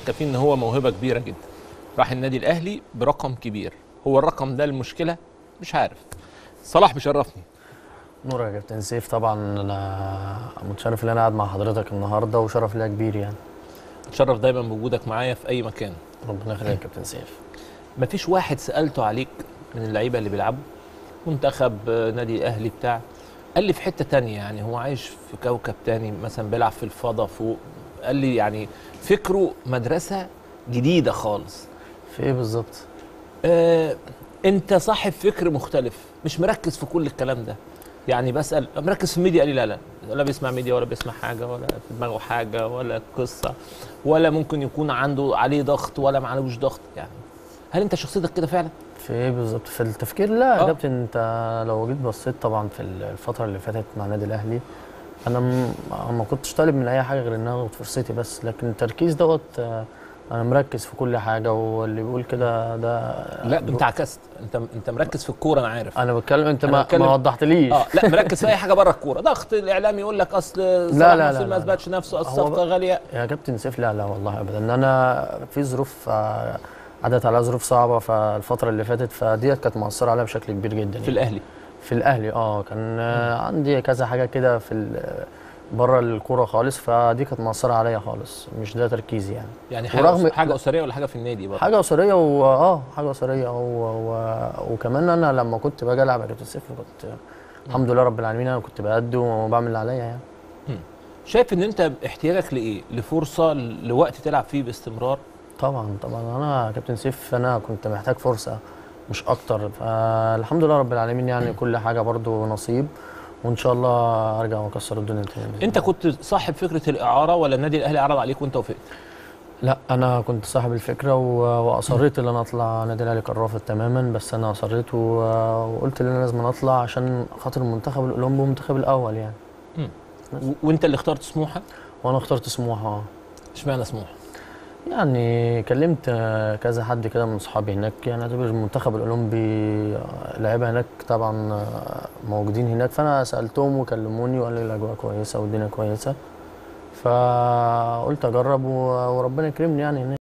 كفيه ان هو موهبه كبيره جدا راح النادي الاهلي برقم كبير هو الرقم ده المشكله مش عارف صلاح مشرفني نور يا كابتن سيف طبعا انا متشرف ان انا قاعد مع حضرتك النهارده وشرف ليا كبير يعني اتشرف دايما بوجودك معايا في اي مكان ربنا يخليك يا كابتن سيف مفيش واحد سالته عليك من اللعيبه اللي بيلعبوا منتخب آه، نادي الاهلي بتاع قال لي في حته تانية يعني هو عايش في كوكب تاني مثلا بيلعب في الفضاء فوق قال لي يعني فكره مدرسه جديده خالص في ايه بالظبط آه انت صاحب فكر مختلف مش مركز في كل الكلام ده يعني بسال مركز في الميديا قال لي لا لا ولا بيسمع ميديا ولا بيسمع حاجه ولا في دماغه حاجه ولا قصه ولا ممكن يكون عنده عليه ضغط ولا ما عليهوش ضغط يعني هل انت شخصيتك كده فعلا؟ في ايه بالظبط في التفكير لا آه. يا كابتن انت لو جيت بصيت طبعا في الفتره اللي فاتت مع النادي الاهلي انا م- ما كنتش طالب من اي حاجه غير ان انا اخد فرصتي بس لكن التركيز دوت آه، انا مركز في كل حاجه واللي بيقول كده ده لا انت عكست انت انت مركز في الكوره انا عارف انا بتكلم انت أنا ما, بتكلم- ما وضحتليش اه لا مركز في اي حاجه بره الكوره ضغط الاعلام يقول لك اصل صلاح لا، لا، نصير لا، ما لا. اثبتش نفسه اصل هو الصفقه بقى- غاليه يا كابتن سيف لا لا والله ابدا انا في ظروف آه، عدت عليها ظروف صعبه فالفتره اللي فاتت فديت كانت مؤثره عليا بشكل كبير جدا في يعني. الاهلي في الاهلي اه كان آه، عندي كذا حاجه كده في ال- بره الكوره خالص فدي كانت مؤثره عليا خالص مش ده تركيزي يعني يعني حاجه ورغم- حاجه اسريه ولا حاجه في النادي برضه حاجه اسريه و... اه حاجه اسريه و... و... وكمان انا لما كنت باجي العب يا كابتن سيف كنت الحمد لله رب العالمين انا كنت بأدي وبعمل اللي عليا يعني شايف ان انت احتياجك لايه؟ لفرصه لوقت تلعب فيه باستمرار طبعا طبعا انا كابتن سيف انا كنت محتاج فرصه مش اكتر فالحمد لله رب العالمين يعني كل حاجه برضو نصيب وان شاء الله ارجع واكسر الدنيا تاني بإذن انت الله. كنت صاحب فكره الاعاره ولا النادي الاهلي عرض عليك وانت وافقت؟ لا انا كنت صاحب الفكره و- واصريت ان انا اطلع نادي الاهلي كان رافض تماما بس انا اصريت و- وقلت ان انا لازم اطلع عشان خاطر المنتخب الاولمبي والمنتخب الاول يعني و- وانت اللي اخترت سموحه وانا اخترت سموحه اه اشمعنى سموحه؟ يعني كلمت آه، كذا حد كده من صحابي هناك يعني اعتبر المنتخب الاولمبي آه، لعيبه هناك طبعا آه، موجودين هناك فانا سالتهم وكلموني وقالوا لي الاجواء كويسه والدنيا كويسه فقلت اجرب و- وربنا يكرمني يعني هناك